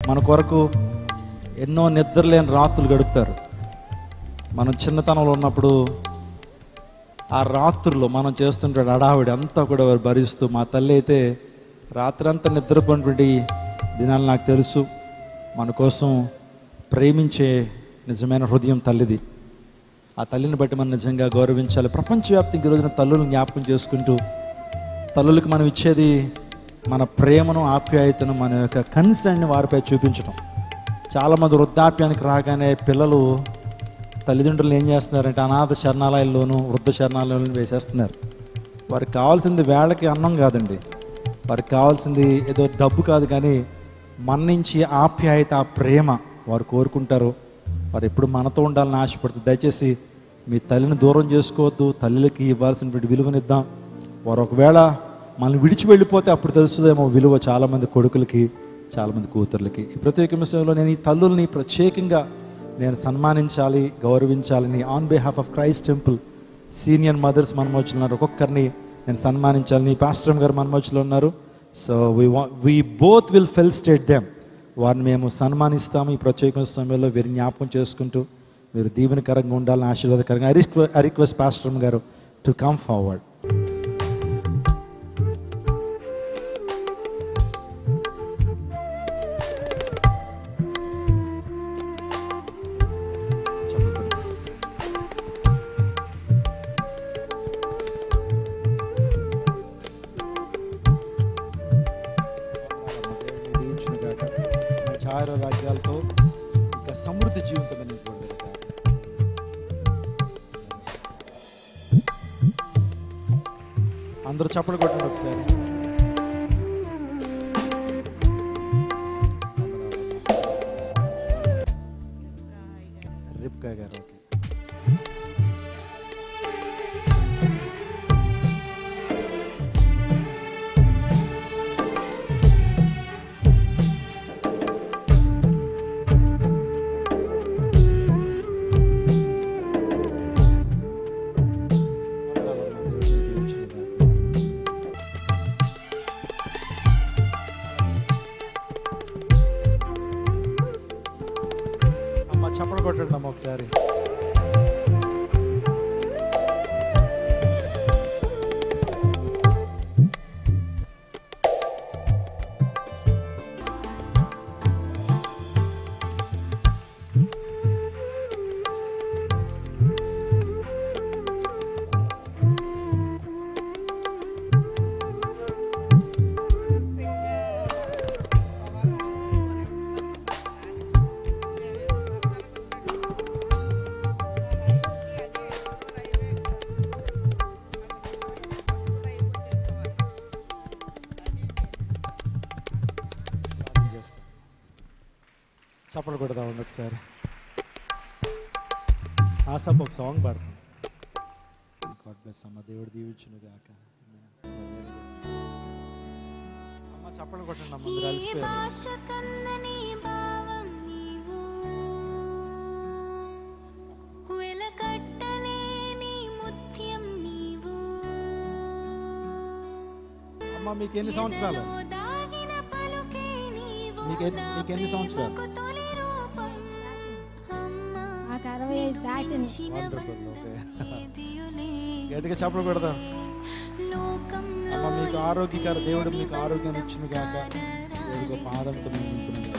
మన కొరకు ఎన్నో నిద్రలేని రాత్రులు గడుపుతారు మనం చిన్నతనంలో ఉన్నప్పుడు ఆ రాత్రుల్లో మనం చేస్తుంటే అడావిడి అంతా కూడా వారు భరిస్తూ మా తల్లి అయితే రాత్రంతా నిద్రపోయినటువంటి దినాలు నాకు తెలుసు మన కోసం ప్రేమించే నిజమైన హృదయం తల్లిది ఆ తల్లిని బట్టి మనం నిజంగా గౌరవించాలి ప్రపంచవ్యాప్తంగా ఈ రోజున తల్లులను జ్ఞాపకం చేసుకుంటూ తల్లులకు మనం ఇచ్చేది మన ప్రేమను ఆప్యాయతను మన యొక్క కన్సర్న్ని వారిపై చూపించడం చాలామంది వృద్ధాప్యానికి రాగానే పిల్లలు తల్లిదండ్రులు ఏం చేస్తున్నారంటే అనాథ శరణాలయాల్లోనూ వృద్ధ శరణాలయాలను వేసేస్తున్నారు వారికి కావాల్సింది వేళకి అన్నం కాదండి వారికి కావాల్సింది ఏదో డబ్బు కాదు కానీ మన నుంచి ఆప్యాయత ఆ ప్రేమ వారు కోరుకుంటారు వారు ఎప్పుడు మనతో ఉండాలని ఆశపడుతుంది దయచేసి మీ తల్లిని దూరం చేసుకోవద్దు తల్లికి ఇవ్వాల్సినటువంటి విలువనిద్దాం వారు ఒకవేళ మనల్ని విడిచి వెళ్ళిపోతే అప్పుడు తెలుస్తుందేమో విలువ చాలామంది కొడుకులకి చాలామంది కూతుర్లకి ఈ ప్రత్యేక విషయంలో నేను ఈ తల్లుల్ని ప్రత్యేకంగా నేను సన్మానించాలి గౌరవించాలని on behalf of Christ temple senior mothers మనమోచులు ఉన్నారు ఒక్కొక్కరిని నేను సన్మానించాలని పాస్టర్ గారు మనమోచులు ఉన్నారు so we we both will felicitate them వారిని మేము సన్మానిస్తాము ఈ ప్రత్యేక సమయంలో వీరిని జ్ఞాపకం చేసుకుంటూ మీరు దీవెనకరంగా ఉండాలని ఆశీర్వాదకరంగా I request I request pastor గారు టు కమ్ ఫార్వర్డ్ చార రాజ్యాలతో ఇంకా సమృద్ధి జీవితం అనేటువంటి అందరూ చప్పలు కొట్టండి ఒకసారి రిప్కా గారు ఓకే అమ్మ చప్పలు కొట్టండి అమ్మ ఒకసారి ప్రార్థన చేస్తాం చప్పలు కొడదాం ఒకసారి ఆసప్ ఒక సాంగ్ పాడతాం గాడ్ బ్లెస్ అమ్మ దేవుడు దీవించును గాక అమ్మ చప్పలు కొట్టండి అమ్మ అందరూ ఈ అలసిపోయారు భాష కందని భావం నీవు వెలకట్టలేని ముత్యం నీవు అమ్మ మీకు ఎన్ని సంవత్సరాలు ఎదలో దాగిన పలుకే నీవు మీకు ఎన్ని- నా మీకు ఎన్ని సంవత్సరాలు? ప్రేమకు తొలి రూపం అమ్మా నాకు అరవై ఐదు దాటింది చిన్న Wonderful, okay. ఏదియులే గట్టిగా చప్పలు కొడదాం లోకంలో అమ్మ మీకు ఆరోగ్యకర దేవుడు మీకు ఆరోగ్యం ఇచ్చును గాక దేవుడికి పాదంతో మేము నింపును గాక.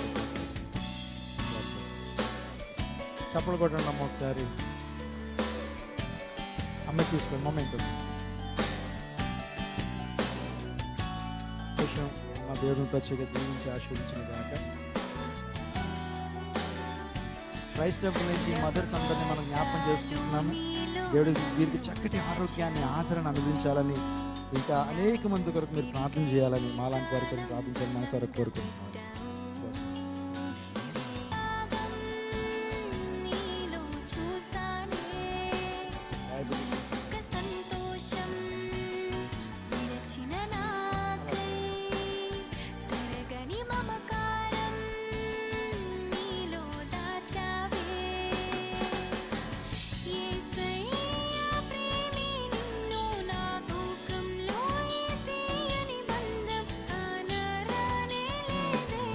చప్పలు కొట్టండి అమ్మ ఒకసారి అమ్మ తీసుకోండి మొమెంట్ విషయం మా దేవుడిని ప్రత్యేక దీవించి ఆశీర్వించిన గాక క్రైస్ట్ టెంపుల్ నుంచి మదర్స్ అందరినీ మనం జ్ఞాపకం చేసుకుంటున్నాము దేవుడి వీరికి చక్కటి ఆరోగ్యాన్ని ఆదరణ అందించాలని ఇంకా అనేక మంది కొరకు మీరు ప్రార్థన చేయాలని మాలాంటి వారి కొరకు ప్రార్థించాలని మనసారా కోరుకుంటున్నాను నీలో చూసానే సుఖ సంతోషం విరచిన నాకై తరగని మమకారం నీలో దాచావే యేసయ్యా ప్రేమే నిన్ను నా లోకంలో ఈ తీయని బంధం కానరానే లేదే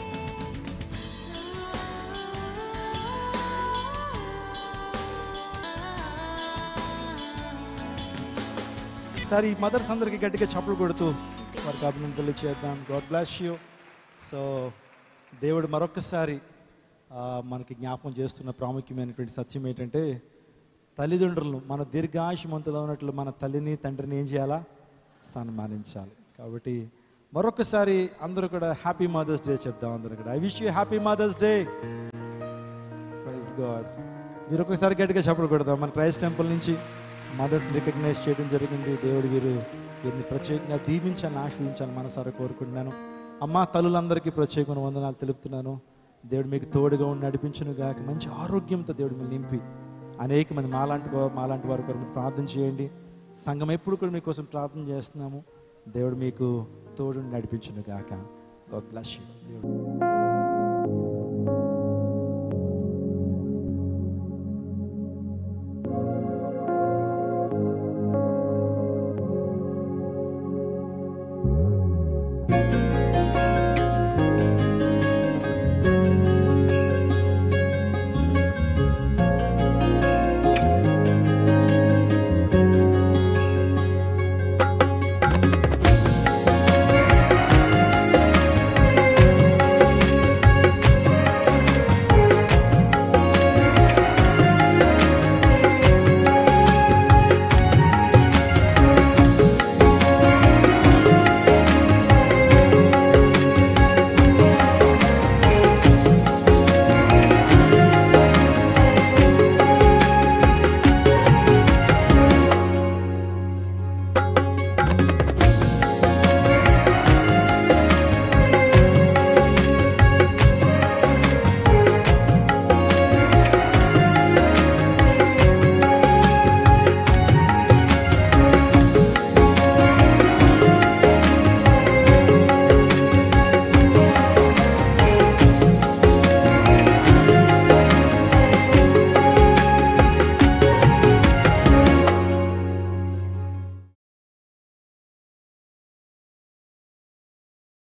ఒకసారి ఈ మదర్స్ అందరికి గట్టిగా చప్పులు కొడుతూ వారికి అభినందనలు చేద్దాం గాడ్ బ్లాస్ యూ సో దేవుడు మరొకసారి ఆ, మనకి జ్ఞాపకం చేస్తున్న ప్రాముఖ్యమైనటువంటి సత్యం ఏంటంటే తల్లిదండ్రులను మన దీర్ఘాయుషమంతుగా ఉన్నట్లు మన తల్లిని తండ్రిని ఏం చేయాలా సన్మానించాలి కాబట్టి మరొకసారి అందరూ కూడా హ్యాపీ మదర్స్ డే చెప్దాం అందరూ కూడా I wish you happy mothers day praise God మీరు ఒకసారి గట్టిగా చెప్పలు కొడదాం మన క్రైస్ట్ టెంపుల్ నుంచి మదర్స్ రికగ్నైజ్ చేయడం జరిగింది దేవుడు వీరు వీరిని ప్రత్యేకంగా దీవించాలని ఆశ్రయించాలని మనసారా కోరుకుంటున్నాను అమ్మ తల్లులందరికీ ప్రత్యేకమైన వందనాలు తెలుపుతున్నాను దేవుడు మీకు తోడుగా ఉండి నడిపించును గాక మంచి ఆరోగ్యంతో దేవుడు మిమ్మల్ని నింపి అనేక మంది మాలాంటి వా- మాలాంటి వారి కొరకు మీరు ప్రార్థన చేయండి సంఘం ఎప్పుడు కూడా మీకోసం ప్రార్థన చేస్తున్నాము దేవుడు మీకు తోడు నడిపించును గాక గాడ్ బ్లెస్ యూ దేవుడు